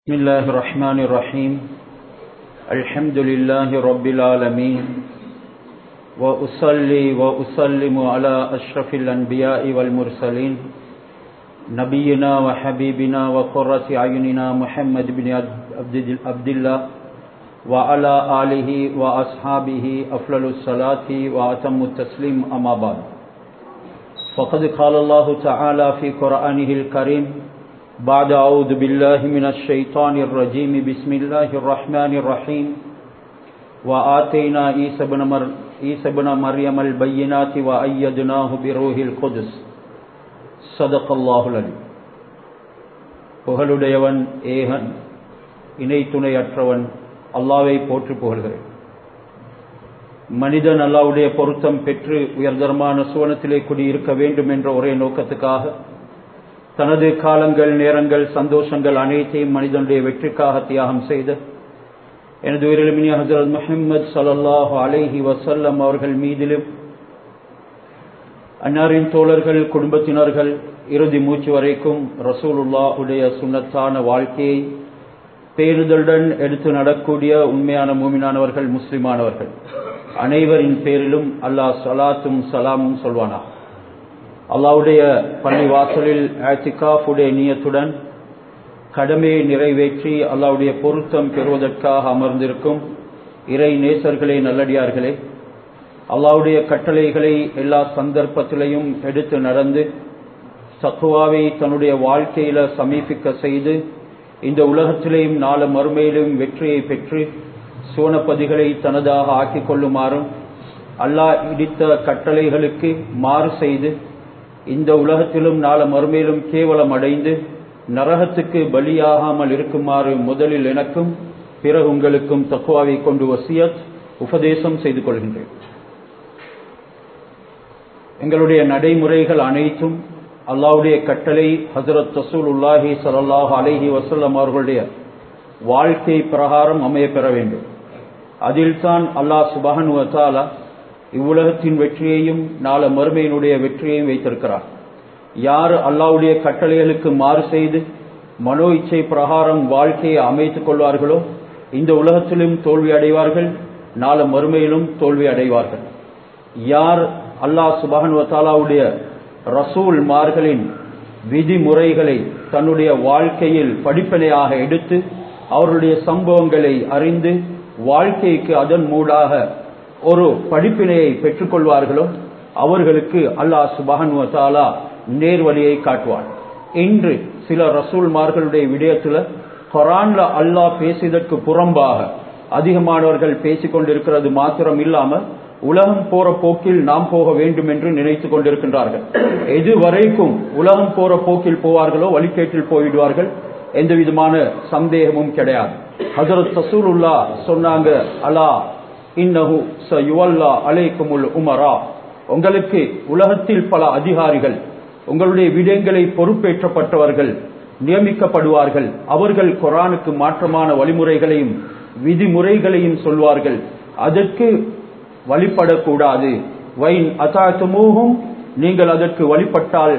بسم الله الرحمن الرحيم الحمد لله رب العالمين وأصلي وأسلم على أشرف الأنبياء والمرسلين نبينا وحبيبنا وقرة أعيننا محمد بن عبد الله وعلى آله وأصحابه أفضل الصلاة وأتم التسليم أما بعد فقد قال الله تعالى في قرآنه الكريم بعد أعوذ بالله من الشيطان الرجيم بسم الله الرحمن الرحيم وآتينا عيسى بن, مر... عيسى بن مريم البينات وأيدناه بروح القدس صدق الله العليم புகழுடையவன் ஏகன் இணை துணையற்றவன் அல்லாவை போற்றி புகழ்கிறேன் மனிதன் அல்லாவுடைய பொருத்தம் பெற்று உயர்தரமான சுவனத்திலே குடியிருக்க வேண்டும் என்ற ஒரே நோக்கத்துக்காக தனது காலங்கள் நேரங்கள் சந்தோஷங்கள் அனைத்தையும் மனிதனுடைய வெற்றிக்காக தியாகம் செய்த எனது உயிரிழமினிய ஹசரத் முஹம்மது சல்லாஹு அலைஹி வசல்லம் அவர்கள் மீதிலும் அன்னாரின் தோழர்கள் குடும்பத்தினர்கள் இறுதி மூச்சு வரைக்கும் ரசூலுல்லா உடைய சுண்ணத்தான வாழ்க்கையை பேருதலுடன் எடுத்து நடக்கூடிய உண்மையான மூமினானவர்கள் முஸ்லிமானவர்கள் அனைவரின் பேரிலும் அல்லாஹ் சலாத்தும் சலாமும் சொல்வானா அல்லாவுடைய பள்ளி வாசலில் ஆத்திகாஃபுடைய நீயத்துடன் கடமையை நிறைவேற்றி அல்லாவுடைய பொருத்தம் பெறுவதற்காக அமர்ந்திருக்கும் இறை நேசர்களே நல்லடியார்களே அல்லாவுடைய கட்டளைகளை எல்லா சந்தர்ப்பத்திலையும் எடுத்து நடந்து சத்துவாவை தன்னுடைய வாழ்க்கையில சமீபிக்க செய்து இந்த உலகத்திலேயும் நாலு மறுமையிலும் வெற்றியை பெற்று சோனப்பதிகளை தனதாக ஆக்கிக் கொள்ளுமாறும் அல்லாஹ் இடித்த கட்டளைகளுக்கு மாறு செய்து இந்த உலகத்திலும் நாள மறுமையிலும் கேவலம் அடைந்து நரகத்துக்கு பலியாகாமல் இருக்குமாறு முதலில் எனக்கும் பிறகு உங்களுக்கும் தக்குவாவை கொண்டு வசியத் உபதேசம் செய்து கொள்கின்றேன் எங்களுடைய நடைமுறைகள் அனைத்தும் அல்லாவுடைய கட்டளை ஹசரத் தசூல் உல்லாஹி சல்லாஹ் அலஹி வசல்லம் அவர்களுடைய வாழ்க்கை பிரகாரம் அமைய பெற வேண்டும் அதில்தான் அல்லாஹ் சுபஹன் வத்தாலா இவ்வுலகத்தின் வெற்றியையும் நாள மறுமையினுடைய வெற்றியையும் வைத்திருக்கிறார் யார் அல்லாவுடைய கட்டளைகளுக்கு மாறு செய்து மனோ இச்சை பிரகாரம் வாழ்க்கையை அமைத்துக் கொள்வார்களோ இந்த உலகத்திலும் தோல்வி அடைவார்கள் நாள மறுமையிலும் தோல்வி அடைவார்கள் யார் அல்லாஹ் சுபஹன் வத்தாலாவுடைய ரசூல் மார்களின் விதிமுறைகளை தன்னுடைய வாழ்க்கையில் படிப்பனையாக எடுத்து அவருடைய சம்பவங்களை அறிந்து வாழ்க்கைக்கு அதன் மூடாக ஒரு படிப்பினையை பெற்றுக்கொள்வார்களோ அவர்களுக்கு அல்லாஹ் சுபஹன் வத்தாலா நேர்வழியை காட்டுவான் இன்று சில ரசூல்மார்களுடைய விடயத்துல கொரான்ல அல்லாஹ் பேசியதற்கு புறம்பாக அதிகமானவர்கள் பேசிக் கொண்டிருக்கிறது மாத்திரம் இல்லாம உலகம் போற போக்கில் நாம் போக வேண்டும் என்று நினைத்துக் கொண்டிருக்கின்றார்கள் எது வரைக்கும் உலகம் போற போக்கில் போவார்களோ வழிகேட்டில் போய்விடுவார்கள் எந்த விதமான சந்தேகமும் கிடையாது ஹசரத் சசூலுல்லா சொன்னாங்க அலா இன்னஹு சயுவல்லா அலைக்குமுல் உமரா உங்களுக்கு உலகத்தில் பல அதிகாரிகள் உங்களுடைய விடயங்களை பொறுப்பேற்றப்பட்டவர்கள் நியமிக்கப்படுவார்கள் அவர்கள் குரானுக்கு மாற்றமான வழிமுறைகளையும் விதிமுறைகளையும் சொல்வார்கள் அதற்கு வழிபடக்கூடாது வைன் அதாத்துமூகும் நீங்கள் அதற்கு வழிபட்டால்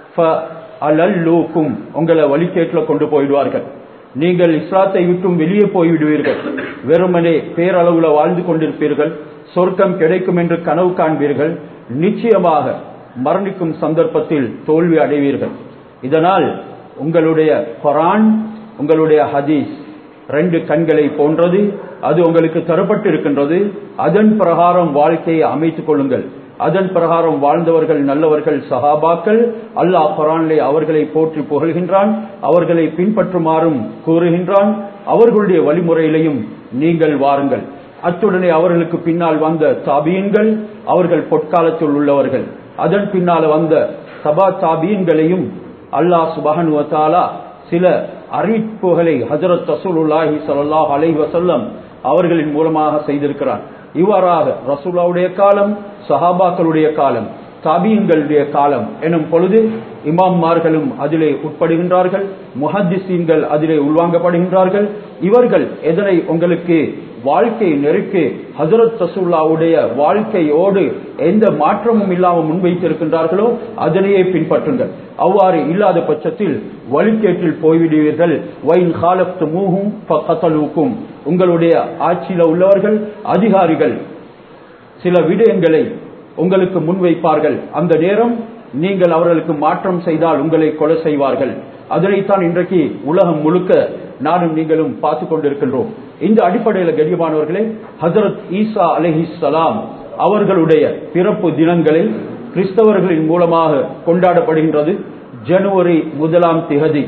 அலல்லூக்கும் உங்களை வழிகேட்டில் கொண்டு போயிடுவார்கள் நீங்கள் இஸ்லாத்தை விட்டும் வெளியே போய்விடுவீர்கள் வெறுமனே பேரளவுல வாழ்ந்து கொண்டிருப்பீர்கள் சொர்க்கம் கிடைக்கும் என்று கனவு காண்பீர்கள் நிச்சயமாக மரணிக்கும் சந்தர்ப்பத்தில் தோல்வி அடைவீர்கள் இதனால் உங்களுடைய கொரான் உங்களுடைய ஹதீஸ் ரெண்டு கண்களை போன்றது அது உங்களுக்கு தரப்பட்டு இருக்கின்றது அதன் பிரகாரம் வாழ்க்கையை அமைத்துக் கொள்ளுங்கள் அதன் பிரகாரம் வாழ்ந்தவர்கள் நல்லவர்கள் சஹாபாக்கள் அல்லாஹ் குரானிலே அவர்களை போற்றி புகழ்கின்றான் அவர்களை பின்பற்றுமாறும் கூறுகின்றான் அவர்களுடைய வழிமுறையிலையும் நீங்கள் வாருங்கள் அத்துடனே அவர்களுக்கு பின்னால் வந்த தாபியன்கள் அவர்கள் பொற்காலத்தில் உள்ளவர்கள் அதன் பின்னால் வந்த சபா தாபியன்களையும் அல்லாஹ் சுபஹன் வத்தாலா சில அறிவிப்புகளை ஹசரத் ரசூலுல்லாஹி சல்லாஹ் அலை வசல்லம் அவர்களின் மூலமாக செய்திருக்கிறார் இவ்வாறாக ரசூலாவுடைய காலம் சஹாபாக்களுடைய காலம் தாபீன்களுடைய காலம் எனும் பொழுது இமாம்மார்களும் அதிலே உட்படுகின்றார்கள் முஹத்திசீன்கள் அதிலே உள்வாங்கப்படுகின்றார்கள் இவர்கள் எதனை உங்களுக்கு வாழ்க்கை நெருக்கி ஹசரத் ரசூல்லாவுடைய வாழ்க்கையோடு எந்த மாற்றமும் இல்லாமல் முன்வைத்திருக்கின்றார்களோ அதனையே பின்பற்றுங்கள் அவ்வாறு இல்லாத பட்சத்தில் வழிகேட்டில் போய்விடுவீர்கள் வைன் காலத்து மூகும் கத்தலூக்கும் உங்களுடைய ஆட்சியில உள்ளவர்கள் அதிகாரிகள் சில விடயங்களை உங்களுக்கு முன்வைப்பார்கள் அந்த நேரம் நீங்கள் அவர்களுக்கு மாற்றம் செய்தால் உங்களை கொலை செய்வார்கள் அதனைத்தான் இன்றைக்கு உலகம் முழுக்க நானும் நீங்களும் பார்த்து கொண்டிருக்கின்றோம் இந்த அடிப்படையில் கண்ணியமானவர்களே ஹசரத் ஈசா அலஹி சலாம் அவர்களுடைய பிறப்பு தினங்களை கிறிஸ்தவர்களின் மூலமாக கொண்டாடப்படுகின்றது ஜனவரி முதலாம் திகதி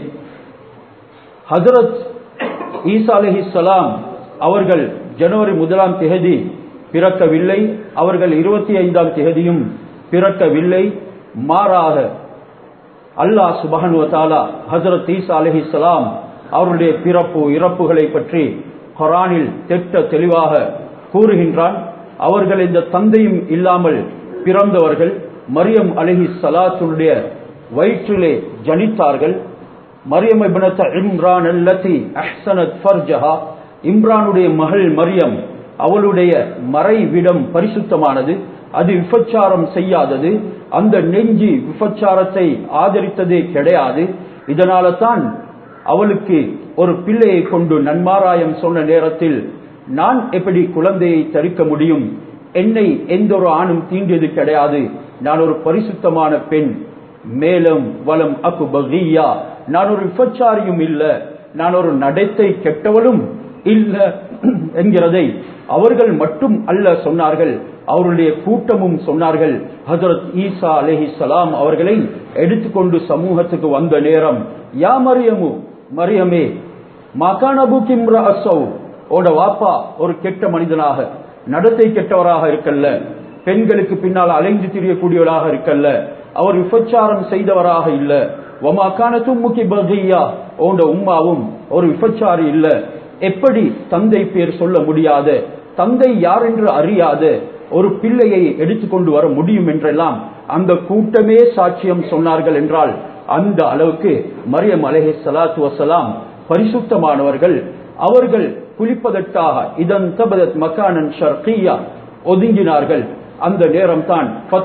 ஹசரத் ஈசா அலஹி சலாம் அவர்கள் ஜனவரி முதலாம் திகதி பிறக்கவில்லை அவர்கள் இருபத்தி ஐந்தாம் திகதியும் பிறக்கவில்லை மாறாக அல்லாஹ் சுபஹனுவத்தாலா ஹசரத் ஈசா அலஹி சலாம் அவருடைய பிறப்பு இறப்புகளை பற்றி குரானில் திட்ட தெளிவாக கூறுகின்றான் அவர்கள் இந்த தந்தையும் இல்லாமல் பிறந்தவர்கள் மரியம் அலஹி சலாத்துடைய வயிற்றிலே ஜனித்தார்கள் மரியம் இப்னத் இம்ரான் அல்லதி அஹ்சனத் ஃபர்ஜஹா இம்ரானுடைய மகள் மரியம் அவளுடைய மறைவிடம் பரிசுத்தமானது அது விபச்சாரம் செய்யாதது அந்த நெஞ்சி விபச்சாரத்தை ஆதரித்ததே கிடையாது இதனால தான் அவளுக்கு ஒரு பிள்ளையை கொண்டு நன்மாராயம் சொன்ன நேரத்தில் நான் எப்படி குழந்தையை தரிக்க முடியும் என்னை எந்த ஒரு ஆணும் தீண்டியது கிடையாது நான் ஒரு பரிசுத்தமான பெண் மேலும் வலம் அக்கு பகியா நான் ஒரு விபச்சாரியும் இல்ல நான் ஒரு நடத்தை கெட்டவளும் இல்ல என்கிறதை அவர்கள் மட்டும் அல்ல சொன்னார்கள் அவருடைய கூட்டமும் சொன்னார்கள் ஹசரத் ஈசா அலஹி சலாம் அவர்களை எடுத்துக்கொண்டு சமூகத்துக்கு வந்த நேரம் யா மரியமு மரியமே மகானபு கிம்ரா அசௌ ஓட வாப்பா ஒரு கெட்ட மனிதனாக நடத்தை கெட்டவராக இருக்கல்ல பெண்களுக்கு பின்னால் அலைந்து திரியக்கூடியவராக இருக்கல்ல அவர் விபச்சாரம் செய்தவராக இல்ல ஒமாக்கானத்தும் முக்கி பகியா ஓண்ட உம்மாவும் ஒரு விபச்சாரி இல்ல எப்படி தந்தை பேர் சொல்ல முடியாத தந்தை யார் என்று அறியாத ஒரு பிள்ளையை எடுத்துக்கொண்டு வர முடியும் என்றெல்லாம் அந்த கூட்டமே சாட்சியம் சொன்னார்கள் என்றால் அந்த அளவுக்கு மரியம் அலஹே சலாத்து வசலாம் பரிசுத்தமானவர்கள் அவர்கள் குளிப்பதற்காக இதன் தபதத் மக்கானன் ஷர்கியா ஒதுங்கினார்கள் அந்த நேரம் தான்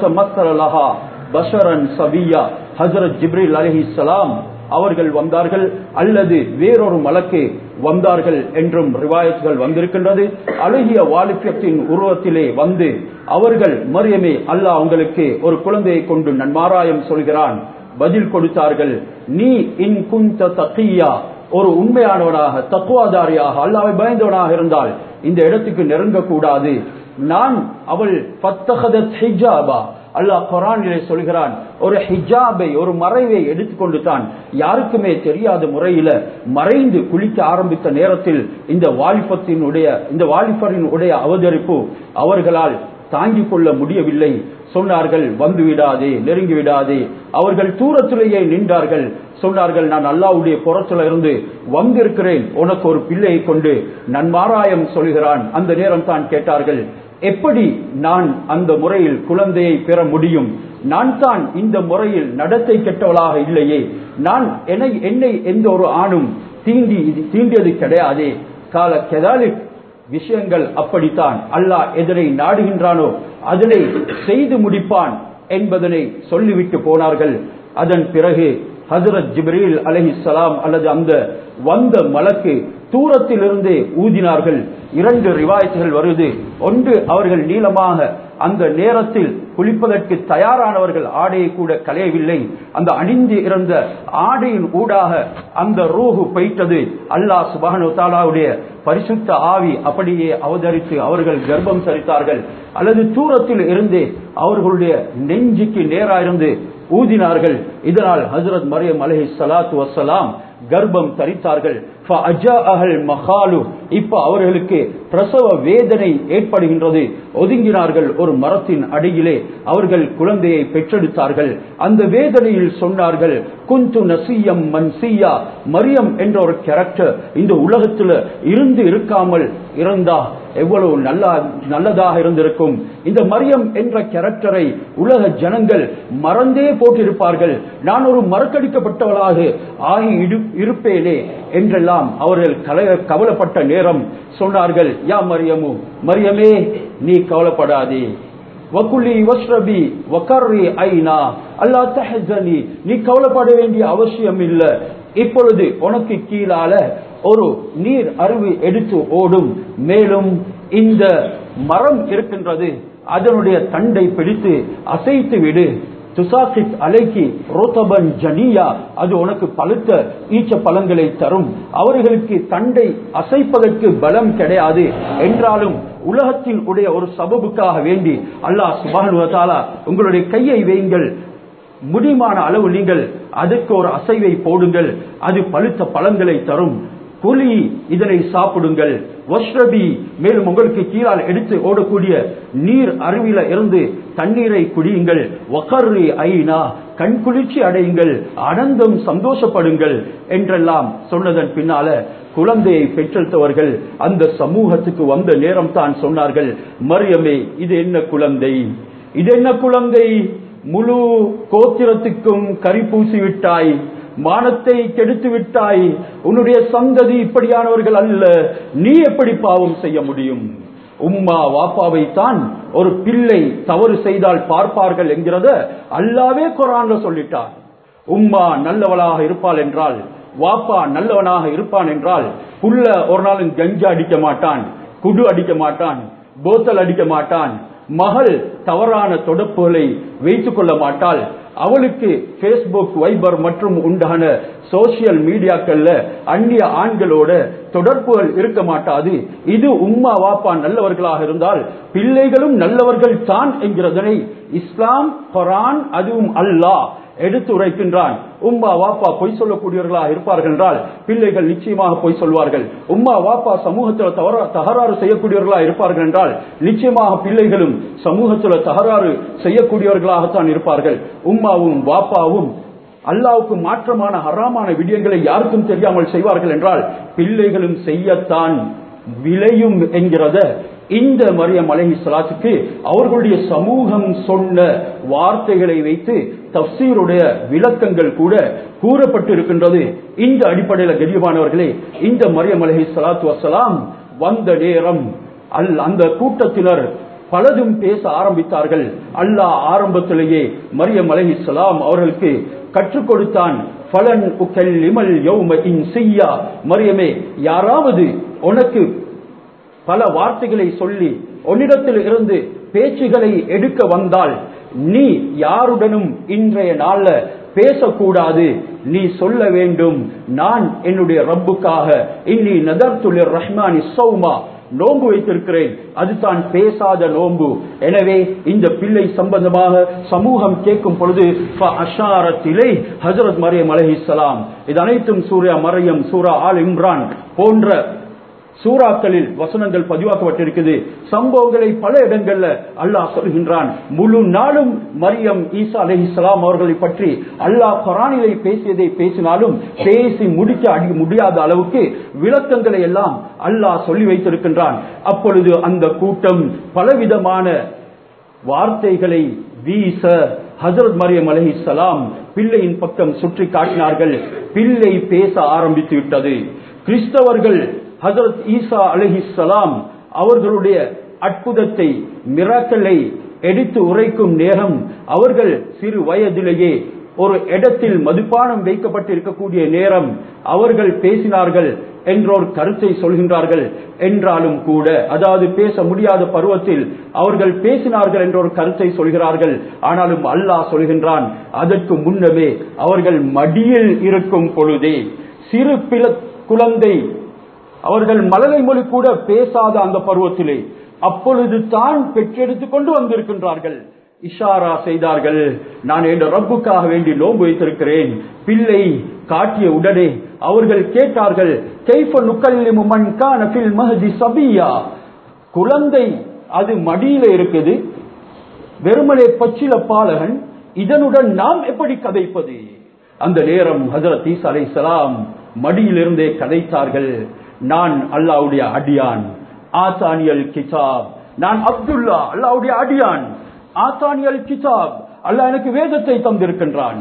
பஷரன் சபியா ஹசரத் ஜிப்ரில் அலஹி சலாம் அவர்கள் வந்தார்கள் அல்லது வேறொரு மலக்கு வந்தார்கள் என்றும் ரிவாயத்கள் வந்திருக்கின்றது அழகிய வாலிபத்தின் உருவத்திலே வந்து அவர்கள் மரியமே அல்லாஹ் உங்களுக்கு ஒரு குழந்தையை கொண்டு நன்மாராயம் சொல்கிறான் பதில் கொடுத்தார்கள் நீ இன் குந்த தக்கியா ஒரு உண்மையானவனாக தக்குவாதாரியாக அல்லாவை பயந்தவனாக இருந்தால் இந்த இடத்துக்கு நெருங்கக்கூடாது நான் அவள் பத்தகதத் ஹிஜாபா அல்லாஹ் குரானிலே சொல்கிறான் ஒரு ஹிஜாபை ஒரு மறைவை எடுத்துக்கொண்டு தான் யாருக்குமே தெரியாத முறையில மறைந்து குளிக்க ஆரம்பித்த நேரத்தில் இந்த வாலிபத்தினுடைய இந்த வாலிபரின் உடைய அவதரிப்பு அவர்களால் தாங்கிக் கொள்ள முடியவில்லை சொன்னார்கள் வந்து விடாதே நெருங்கி விடாதே அவர்கள் தூரத்திலேயே நின்றார்கள் சொன்னார்கள் நான் அல்லாவுடைய புறத்துல இருந்து வந்திருக்கிறேன் உனக்கு ஒரு பிள்ளையை கொண்டு நன்மாராயம் சொல்கிறான் அந்த நேரம் தான் கேட்டார்கள் எப்படி நான் அந்த முறையில் குழந்தையை பெற முடியும் நான் தான் இந்த முறையில் நடத்தை கெட்டவளாக இல்லையே நான் என்னை என்னை எந்த ஒரு ஆணும் தீண்டி தீண்டியது கிடையாதே கால கெதாலிக் விஷயங்கள் அப்படித்தான் அல்லாஹ் எதனை நாடுகின்றானோ அதனை செய்து முடிப்பான் என்பதனை சொல்லிவிட்டு போனார்கள் அதன் பிறகு ஹசரத் ஜிப்ரீல் அலஹி சலாம் அல்லது அந்த வந்த மலக்கு தூரத்திலிருந்தே ஊதினார்கள் இரண்டு ரிவாயத்துகள் வருது ஒன்று அவர்கள் நீளமாக அந்த நேரத்தில் குளிப்பதற்கு தயாரானவர்கள் ஆடையை கூட களையவில்லை அந்த அணிந்து இருந்த ஆடையின் ஊடாக அந்த ரூஹு பெய்தது அல்லாஹ் சுபஹனு தாலாவுடைய பரிசுத்த ஆவி அப்படியே அவதரித்து அவர்கள் கர்ப்பம் சரித்தார்கள் அல்லது தூரத்தில் இருந்தே அவர்களுடைய நெஞ்சுக்கு நேராயிருந்து ஊதினார்கள் இதனால் ஹசரத் மரியம் அலஹி சலாத்து வசலாம் கர்ப்பம் தரித்தார்கள் மகாலு இப்ப அவர்களுக்கு பிரசவ வேதனை ஏற்படுகின்றது ஒதுங்கினார்கள் ஒரு மரத்தின் அடியிலே அவர்கள் குழந்தையை பெற்றெடுத்தார்கள் அந்த வேதனையில் சொன்னார்கள் குந்து நசியம் மன்சியா மரியம் என்ற ஒரு கேரக்டர் இந்த உலகத்துல இருந்து இருக்காமல் இருந்தா எவ்வளவு நல்லா நல்லதாக இருந்திருக்கும் இந்த மரியம் என்ற கேரக்டரை உலக ஜனங்கள் மறந்தே போட்டிருப்பார்கள் நான் ஒரு மறக்கடிக்கப்பட்டவளாக ஆகி இருப்பேனே என்றெல்லாம் என்றெல்லாம் அவர்கள் கல- கவலைப்பட்ட நேரம் சொன்னார்கள் யா மரியமு மரியமே நீ கவலைப்படாதே வக்குலி வஷ்ரபி வக்கர்ரி ஐனா அல்லா தஹஜனி நீ கவலைப்பட வேண்டிய அவசியம் இல்ல இப்பொழுது உனக்கு கீழால ஒரு நீர் அருவி எடுத்து ஓடும் மேலும் இந்த மரம் இருக்கின்றது அதனுடைய தண்டை பிடித்து அசைத்து விடு துசாசித் அலைக்கு ரோத்தபன் ஜனியா அது உனக்கு பழுத்த ஈச்ச பழங்களை தரும் அவர்களுக்கு தண்டை அசைப்பதற்கு பலம் கிடையாது என்றாலும் உலகத்தின் உடைய ஒரு சபபுக்காக வேண்டி அல்லாஹ் சுபானுவதாலா உங்களுடைய கையை வையுங்கள் முடிமான அளவு நீங்கள் அதுக்கு ஒரு அசைவை போடுங்கள் அது பழுத்த பழங்களை தரும் குழி இதனை சாப்பிடுங்கள் வஷ்ரபி மேலும் உங்களுக்கு கீழால் எடுத்து ஓடக்கூடிய நீர் அருவில இருந்து தண்ணீரை குடியுங்கள் வக்கர்ரி ஐனா கண் குளிர்ச்சி அடையுங்கள் ஆனந்தம் சந்தோஷப்படுங்கள் என்றெல்லாம் சொன்னதன் பின்னால குழந்தையை பெற்றெடுத்தவர்கள் அந்த சமூகத்துக்கு வந்த நேரம் தான் சொன்னார்கள் மரியமே இது என்ன குழந்தை இது என்ன குழந்தை முழு கோத்திரத்துக்கும் கரி பூசி விட்டாய் மானத்தை கெடுத்து விட்டாய் உன்னுடைய சந்ததி இப்படியானவர்கள் அல்ல நீ எப்படி பாவம் செய்ய முடியும் உம்மா வாப்பாவை தான் ஒரு பிள்ளை தவறு செய்தால் பார்ப்பார்கள் என்கிறத அல்லாவே குரான்ல சொல்லிட்டார் உம்மா நல்லவளாக இருப்பாள் என்றால் வாப்பா நல்லவனாக இருப்பான் என்றால் புள்ள ஒரு நாளும் கஞ்சா அடிக்க மாட்டான் குடு அடிக்க மாட்டான் போத்தல் அடிக்க மாட்டான் மகள் தவறான தொடப்புகளை வைத்துக் கொள்ள மாட்டாள் அவளுக்கு பேஸ்புக் வைபர் மற்றும் உண்டான சோசியல் மீடியாக்கள்ல அந்நிய ஆண்களோட தொடர்புகள் இருக்க மாட்டாது இது உம்மா வாப்பா நல்லவர்களாக இருந்தால் பிள்ளைகளும் நல்லவர்கள் தான் என்கிறதனை இஸ்லாம் குரான் அதுவும் அல்லாஹ் எடுத்து உரைக்கின்றான் உம்மா வாப்பா பொய் சொல்லக்கூடியவர்களாக இருப்பார்கள் என்றால் பிள்ளைகள் நிச்சயமாக பொய் சொல்வார்கள் உம்மா வாப்பா சமூகத்தில் தவற- தகராறு செய்யக்கூடியவர்களாக இருப்பார்கள் என்றால் நிச்சயமாக பிள்ளைகளும் சமூகத்தில் தகராறு செய்யக்கூடியவர்களாகத்தான் இருப்பார்கள் உம்மாவும் வாப்பாவும் அல்லாவுக்கு மாற்றமான ஹராமான விடயங்களை யாருக்கும் தெரியாமல் செய்வார்கள் என்றால் பிள்ளைகளும் செய்யத்தான் விளையும் என்கிறத இந்த மரியம் அலஹி சலாத்துக்கு அவர்களுடைய சமூகம் சொன்ன வார்த்தைகளை வைத்து தப்சீருடைய விளக்கங்கள் கூட கூறப்பட்டிருக்கின்றது இந்த அடிப்படையில் கரியமானவர்களே இந்த மரியம் அலஹி சலாத்து வசலாம் வந்த நேரம் அல் அந்த கூட்டத்தினர் பலதும் பேச ஆரம்பித்தார்கள் அல்லாஹ் ஆரம்பத்திலேயே மரியம் அலைஹிஸ்ஸலாம் அவர்களுக்கு கற்றுக் கொடுத்தான் பலன் உக்கல்லிமல் யௌம இன்சிய்யா மரியமே யாராவது உனக்கு பல வார்த்தைகளை சொல்லி உன்னிடத்தில் இருந்து பேச்சுகளை எடுக்க வந்தால் நீ யாருடனும் இன்றைய நாள்ல பேசக்கூடாது நீ சொல்ல வேண்டும் நான் என்னுடைய ரப்புக்காக இன்னி நதர்துலிர் ரஹ்மானி சௌமா நோன்பு வைத்திருக்கிறேன் அதுதான் பேசாத நோன்பு எனவே இந்த பிள்ளை சம்பந்தமாக சமூகம் கேட்கும் பொழுது அஷாரத்திலே ஹசரத் மரியம் அலஹிசலாம் இது அனைத்தும் சூர்யா மரியம் சூரா ஆல் இம்ரான் போன்ற சூறாக்களில் வசனங்கள் பதிவாக்கப்பட்டிருக்குது சம்பவங்களை பல இடங்கள்ல அல்லாஹ் சொல்கின்றான் முழு நாளும் மரியம் ஈசா அலைஹிஸ்ஸலாம் அவர்களை பற்றி அல்லாஹ் குரானிலே பேசியதை பேசினாலும் பேசி முடிக்க அடி- முடியாத அளவுக்கு விளக்கங்களை எல்லாம் அல்லாஹ் சொல்லி வைத்திருக்கின்றான் அப்பொழுது அந்த கூட்டம் பலவிதமான வார்த்தைகளை வீச ஹசரத் மரியம் அலைஹிஸ்ஸலாம் பிள்ளையின் பக்கம் சுற்றி காட்டினார்கள் பிள்ளை பேச ஆரம்பித்து விட்டது கிறிஸ்தவர்கள் ஹசரத் ஈசா அலைஹிஸ்ஸலாம் அவர்களுடைய அற்புதத்தை மிராக்கலை எடுத்து உரைக்கும் நேரம் அவர்கள் சிறு வயதிலேயே ஒரு இடத்தில் மதுபானம் வைக்கப்பட்டிருக்கக்கூடிய நேரம் அவர்கள் பேசினார்கள் என்றோர் கருத்தை சொல்கின்றார்கள் என்றாலும் கூட அதாவது பேச முடியாத பருவத்தில் அவர்கள் பேசினார்கள் என்ற ஒரு கருத்தை சொல்கிறார்கள் ஆனாலும் அல்லாஹ் சொல்கின்றான் அதற்கு முன்னமே அவர்கள் மடியில் இருக்கும் பொழுதே சிறு பிள குழந்தை அவர்கள் மலரை மொழி கூட பேசாத அந்த பருவத்திலே அப்பொழுது தான் பெற்றெடுத்துக் கொண்டு வந்திருக்கின்றார்கள் இஷாரா செய்தார்கள் நான் என் ரப்புக்காக வேண்டி நோன்பு வைத்திருக்கிறேன் பிள்ளை காட்டிய உடனே அவர்கள் கேட்டார்கள் கைஃப நுக்கல்லிமு மன் கான ஃபில் மஹதி சபியா குழந்தை அது மடியில இருக்குது வெறுமனே பச்சில பாலகன் இதனுடன் நாம் எப்படி கதைப்பது அந்த நேரம் ஹஜரத் ஈசா அலைஹிஸ்ஸலாம் மடியிலிருந்தே கதைத்தார்கள் நான் அல்லாஹ்வுடைய அடியான் ஆசானியல் கிதாப் நான் அப்துல்லா அல்லாஹ்வுடைய அடியான் ஆசானியல் கிதாப் அல்லாஹ் எனக்கு வேதத்தை தந்திருக்கின்றான்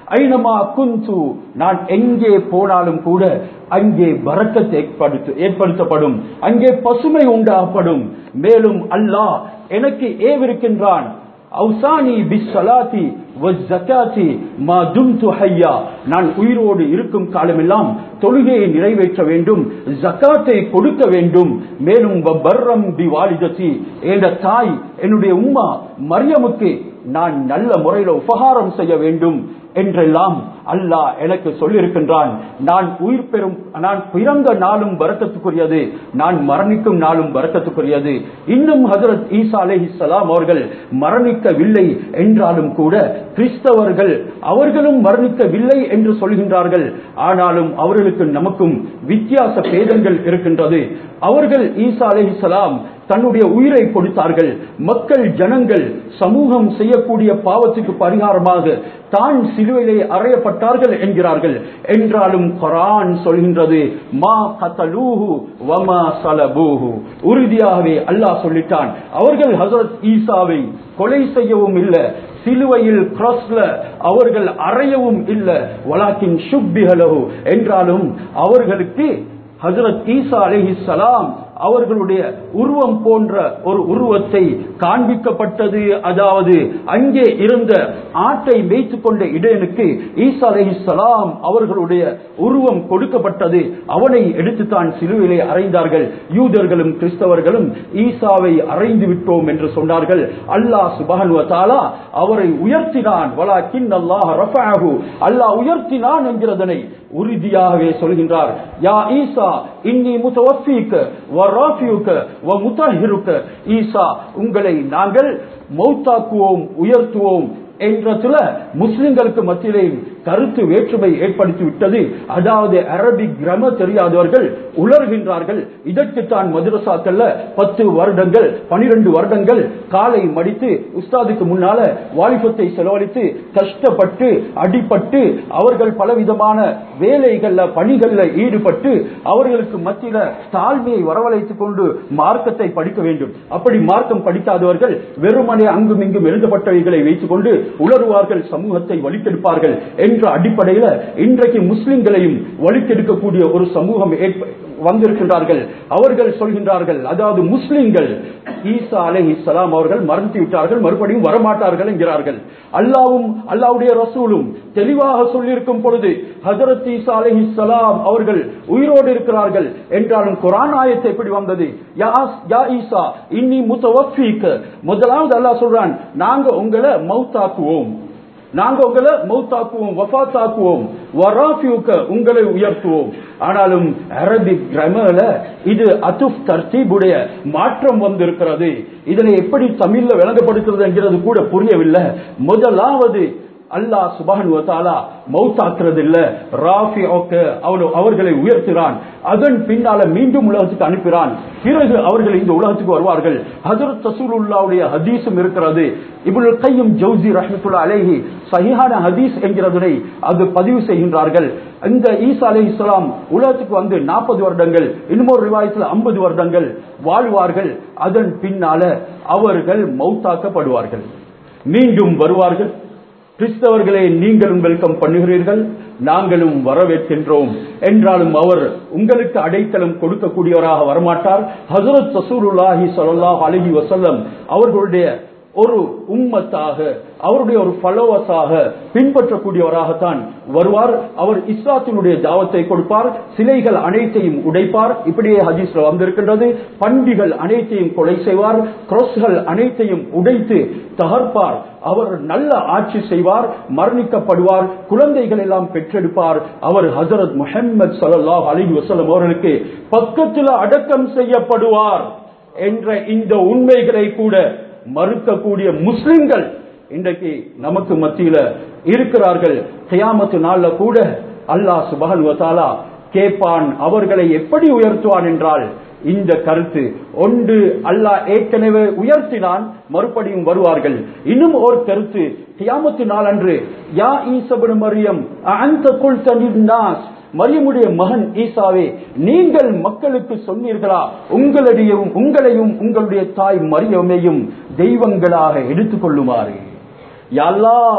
ஐனமா குந்து நான் எங்கே போனாலும் கூட அங்கே பரக்கத் ஏற்படுத்த ஏற்படுத்தப்படும் அங்கே பசுமை உண்டாகப்படும் மேலும் அல்லாஹ் எனக்கு ஏவிருக்கின்றான் அவுசானி பிஸ்ஸலாத்தி வஸ்ஸகாத்தி மா தும்து ஹய்யா நான் உயிரோடு இருக்கும் காலமெல்லாம் தொழுகையை நிறைவேற்ற வேண்டும் ஜக்காத்தை கொடுக்க வேண்டும் மேலும் வபர்ரம் பி வாலிதத்தி என்ற தாய் என்னுடைய உம்மா மரியமுக்கு நான் நல்ல முறையில் உபகாரம் செய்ய வேண்டும் என்றெல்லாம் அல்லாஹ் எனக்கு சொல்லியிருக்கின்றான் நான் உயிர் பெறும் நான் பிறந்த நாளும் வரக்கத்துக்குரியது நான் மரணிக்கும் நாளும் வரக்கத்துக்குரியது இன்னும் ஹசரத் ஈசா அலைஹிஸ்ஸலாம் அவர்கள் மரணிக்கவில்லை என்றாலும் கூட கிறிஸ்தவர்கள் அவர்களும் மரணிக்கவில்லை என்று சொல்கின்றார்கள் ஆனாலும் அவர்களுக்கு நமக்கும் வித்தியாச பேதங்கள் இருக்கின்றது அவர்கள் ஈசா அலைஹிஸ்ஸலாம் தன்னுடைய உயிரை கொடுத்தார்கள் மக்கள் ஜனங்கள் சமூகம் செய்யக்கூடிய பாவத்துக்கு பரிகாரமாக தான் சிலுவையிலே அறையப்பட்டார்கள் என்கிறார்கள் என்றாலும் குரான் சொல்கின்றது மா கத்தலூஹு வமா சலபூஹு உறுதியாகவே அல்லாஹ் சொல்லிட்டான் அவர்கள் ஹசரத் ஈசாவை கொலை செய்யவும் இல்லை சிலுவையில் கிராஸ்ல அவர்கள் அறையவும் இல்லை வலாக்கின் சுப்பிஹலஹு என்றாலும் அவர்களுக்கு ஹசரத் ஈசா அலைஹிஸ்ஸலாம் அவர்களுடைய உருவம் போன்ற ஒரு உருவத்தை காண்பிக்கப்பட்டது அதாவது அங்கே இருந்த ஆட்டை மேய்த்து கொண்ட இடையனுக்கு ஈசா அலைஹிஸ்ஸலாம் அவர்களுடைய உருவம் கொடுக்கப்பட்டது அவனை எடுத்து தான் சிலுவிலே அறைந்தார்கள் யூதர்களும் கிறிஸ்தவர்களும் ஈசாவை அறைந்து விட்டோம் என்று சொன்னார்கள் அல்லாஹ் சுபஹன் வத்தாலா அவரை உயர்த்தினான் வலாக்கின் அல்லாஹ் ரஃபஅஹு அல்லாஹ் உயர்த்தினான் என்கிறதனை உறுதியாகவே சொல்கின்றார் யா ஈசா இன்னி முத்தவஃபீக்க வராஃபியுக்க வ முத்தஹிருக்க ஈசா உங்களை நாங்கள் மௌத்தாக்குவோம் உயர்த்துவோம் என்றதுல முஸ்லிம்களுக்கு மத்தியிலே கருத்து வேற்றுமை ஏற்படுத்தி விட்டது அதாவது அரபிக் கிரம தெரியாதவர்கள் உலர்கின்றார்கள் இதற்குத்தான் மதுரசாக்கள்ல பத்து வருடங்கள் பனிரெண்டு வருடங்கள் காலை மடித்து உஸ்தாதுக்கு முன்னால வாலிபத்தை செலவழித்து கஷ்டப்பட்டு அடிபட்டு அவர்கள் பலவிதமான வேலைகள்ல பணிகள்ல ஈடுபட்டு அவர்களுக்கு மத்தியில தாழ்மையை வரவழைத்துக் கொண்டு மார்க்கத்தை படிக்க வேண்டும் அப்படி மார்க்கம் படிக்காதவர்கள் வெறுமனே அங்கும் இங்கும் எழுதப்பட்டவைகளை வைத்துக் கொண்டு உலருவார்கள் சமூகத்தை வலிக்கெடுப்பார்கள் என்ற அடிப்படையில இன்றைக்கு முஸ்லிம்களையும் வலிக்கெடுக்கக்கூடிய ஒரு சமூகம் ஏற்ப- வந்திருக்கின்றார்கள் அவர்கள் சொல்கின்றார்கள் அதாவது முஸ்லிம்கள் ஈசா அலைஹி சலாம் அவர்கள் மறந்து விட்டார்கள் மறுபடியும் வரமாட்டார்கள் என்கிறார்கள் அல்லாவும் அல்லாவுடைய ரசூலும் தெளிவாக சொல்லியிருக்கும் பொழுது ஹஜரத் ஈசா அலைஹி சலாம் அவர்கள் உயிரோடு இருக்கிறார்கள் என்றாலும் குரான் ஆயத்தை எப்படி வந்தது யா யா ஈசா இன்னி முத்தவஃபீக்க முதலாவது அல்லாஹ் சொல்றான் நாங்க உங்களை மௌத்தாக்குவோம் நாங்க உங்களை மௌத்தாக்குவோம் வஃபாத்தாக்குவோம் வராஃபியுக்க உங்களை உயர்த்துவோம் ஆனாலும் அரபிக் கிராமர்ல இது அதுஃப் தர்த்தீபுடைய மாற்றம் வந்திருக்கிறது இதனை எப்படி தமிழ்ல விளங்கப்படுத்துறது என்கிறது கூட புரியவில்லை முதலாவது அல்லாஹ் சுபஹன் வத்தாலா மௌத்தாக்குறது இல்ல ராஃபி அவர்களை உயர்த்துகிறான் அதன் பின்னால மீண்டும் உலகத்துக்கு அனுப்புகிறான் பிறகு அவர்கள் இந்த உலகத்துக்கு வருவார்கள் ஹஜரத் ரசூலுல்லாவுடைய ஹதீஸும் இருக்கிறது இப்னுல் கையும் ஜவுசி ரஹ்மத்துல்லா அலைஹி சஹிஹான ஹதீஸ் என்கிறதனை அது பதிவு செய்கின்றார்கள் இந்த ஈசா அலை இஸ்லாம் உலகத்துக்கு வந்து நாற்பது வருடங்கள் இன்னொரு ரிவாயத்தில் ஐம்பது வருடங்கள் வாழ்வார்கள் அதன் பின்னால அவர்கள் மௌத்தாக்கப்படுவார்கள் மீண்டும் வருவார்கள் கிறிஸ்தவர்களே நீங்களும் வெல்கம் பண்ணுகிறீர்கள் நாங்களும் வரவேற்கின்றோம் என்றாலும் அவர் உங்களுக்கு அடைக்கலம் கொடுக்கக்கூடியவராக வரமாட்டார் ஹசரத் சசூருல்லாஹி ஸல்லல்லாஹு அலைஹி வஸல்லம் அவர்களுடைய ஒரு உம்மத்தாக அவருடைய ஒரு ஃபாலோவர்ஸாக பின்பற்றக்கூடியவராகத்தான் வருவார் அவர் இஸ்லாத்தினுடைய தாவத்தை கொடுப்பார் சிலைகள் அனைத்தையும் உடைப்பார் இப்படியே ஹதீஸ்ல வந்திருக்கின்றது பண்டிகள் அனைத்தையும் கொலை செய்வார் கிராஸ்கள் அனைத்தையும் உடைத்து தகர்ப்பார் அவர் நல்ல ஆட்சி செய்வார் மரணிக்கப்படுவார் குழந்தைகள் எல்லாம் பெற்றெடுப்பார் அவர் ஹசரத் முஹம்மது ஸல்லல்லாஹு அலைஹி வஸல்லம் அவர்களுக்கு பக்கத்தில் அடக்கம் செய்யப்படுவார் என்ற இந்த உண்மைகளை கூட மறுக்கக்கூடிய முஸ்லிம்கள் இன்றைக்கு நமக்கு மத்தியில இருக்கிறார்கள் கியாமத்து நாள்ல கூட அல்லாஹ் சுபஹன் வதாலா கேட்பான் அவர்களை எப்படி உயர்த்துவான் என்றால் இந்த கருத்து ஒன்று அல்லாஹ் ஏற்கனவே உயர்த்தினான் மறுபடியும் வருவார்கள் இன்னும் ஒரு கருத்து கியாமத்து நாள் அன்று யா ஈசபுன் மரியம் அந்த குல் நாஸ் மரியமுடைய மகன் ஈசாவே நீங்கள் மக்களுக்கு சொன்னீர்களா உங்களுடையும் உங்களையும் உங்களுடைய தாய் மரியமையும் தெய்வங்களாக எடுத்துக் கொள்ளுமாறு யா அல்லாஹ்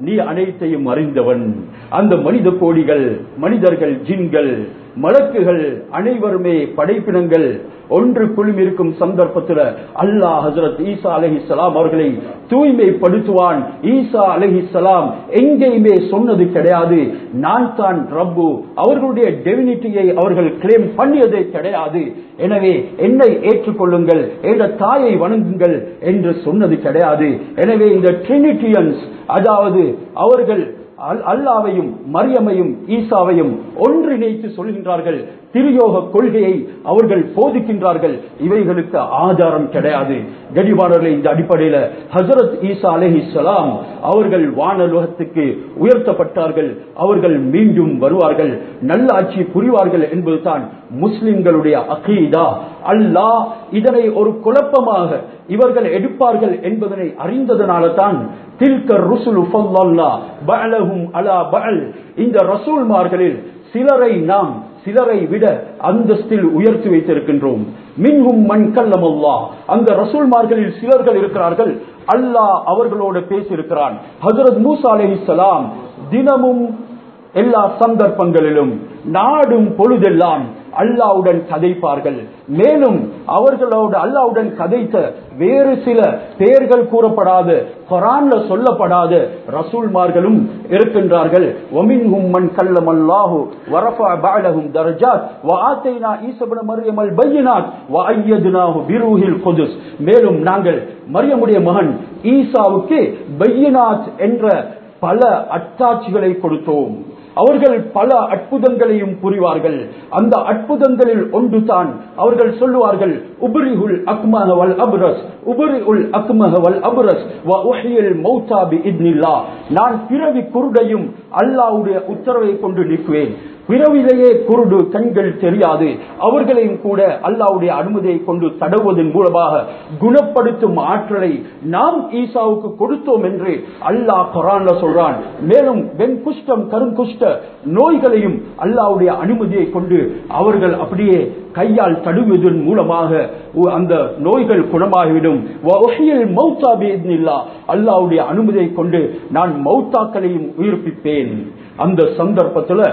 நீ அனைத்தையும் அறிந்தவன் அந்த மனித கோடிகள் மனிதர்கள் ஜின்கள் மலக்குகள் அனைவருமே படைப்பினங்கள் ஒன்று குழுமி இருக்கும் சந்தர்ப்பத்தில் அல்லாஹ் ஹசரத் ஈசா அலஹி சலாம் அவர்களை தூய்மைப்படுத்துவான் ஈசா அலஹி சலாம் எங்கேயுமே சொன்னது கிடையாது நான் தான் ரப்பு அவர்களுடைய டெவினிட்டியை அவர்கள் கிளைம் பண்ணியதே கிடையாது எனவே என்னை ஏற்றுக்கொள்ளுங்கள் என்ற தாயை வணங்குங்கள் என்று சொன்னது கிடையாது எனவே இந்த ட்ரினிட்டியன்ஸ் அதாவது அவர்கள் அல்- அல்லாவையும் மரியமையும் ஈசாவையும் ஒன்றிணைத்து சொல்கின்றார்கள் திரியோக கொள்கையை அவர்கள் போதிக்கின்றார்கள் இவைகளுக்கு ஆதாரம் கிடையாது கடிவாளர்களை இந்த அடிப்படையில் ஹசரத் ஈசா அலஹி சலாம் அவர்கள் வானலோகத்துக்கு உயர்த்தப்பட்டார்கள் அவர்கள் மீண்டும் வருவார்கள் நல்ல ஆட்சி புரிவார்கள் என்பதுதான் முஸ்லிம்களுடைய அகீதா அல்லாஹ் இதனை ஒரு குழப்பமாக இவர்கள் எடுப்பார்கள் என்பதனை அறிந்ததனால தான் தில்கர் ருசுலு ஃபல்லல்லா பஅலஹும் அலா பஅல் இந்த ரசூல்மார்களில் சிலரை நாம் சிலரை விட அந்தஸ்தில் உயர்த்தி வைத்திருக்கின்றோம் மின்ஹும் மன் கல்லமல்லா அந்த ரசூல்மார்களில் சிலர்கள் இருக்கிறார்கள் அல்லாஹ் அவர்களோடு பேசியிருக்கிறான் ஹஜரத் மூசா அலைஹிஸ்ஸலாம் தினமும் எல்லா சந்தர்ப்பங்களிலும் நாடும் பொழுதெல்லாம் அல்லாவுடன் கதைப்பார்கள் மேலும் அவர்களோடு அல்லாவுடன் கதைத்த வேறு சில பெயர்கள் கூறப்படாத குரான்ல சொல்லப்படாத ரசூல்மார்களும் இருக்கின்றார்கள் وَمِنْهُمْ مَنْ كَلَّمَ اللَّهُ وَرَفَعَ بَعْضَهُم دَرَجَاتٍ وَآتَيْنَا عِيسَى ابْنَ مَرْيَمَ الْبَيِّنَاتِ وَأَيَّدْنَاهُ بِرُوحِ الْقُدُسِ மேலும் நாங்கள் மரியமுடைய மகன் ஈசாவுக்கு பையினாத் என்ற பல அத்தாட்சிகளை கொடுத்தோம் அவர்கள் பல அற்புதங்களையும் புரிவார்கள் அந்த அற்புதங்களில் ஒன்றுதான் அவர்கள் சொல்லுவார்கள் உபரிஹுல் அக்மஹ வல் அப்ரஸ் உபரிஉல் அக்மஹ வல் அப்ரஸ் வ உஹ்யில் மௌதா பிஇத்னில்லாஹ் நான் பிறவி குருடையும் அல்லாஹ்வுடைய உத்தரவை கொண்டு நீக்குவேன் பிறவிலேயே குருடு கண்கள் தெரியாது அவர்களையும் கூட அல்லாவுடைய அனுமதியை கொண்டு தடவுவதன் மூலமாக குணப்படுத்தும் ஆற்றலை நாம் ஈசாவுக்கு கொடுத்தோம் என்று அல்லாஹ் குரான்ல சொல்றான் மேலும் வெண் குஷ்டம் கருங்குஷ்ட நோய்களையும் அல்லாவுடைய அனுமதியை கொண்டு அவர்கள் அப்படியே கையால் தடுவதன் மூலமாக உ- அந்த நோய்கள் குணமாகிவிடும் வஹியல் மௌத்தா பிஇத்னில்லாஹ் அல்லாஹ்வுடைய அனுமதியை கொண்டு நான் மௌத்தாக்களையும் உயிர்ப்பிப்பேன் அந்த சந்தர்ப்பத்துல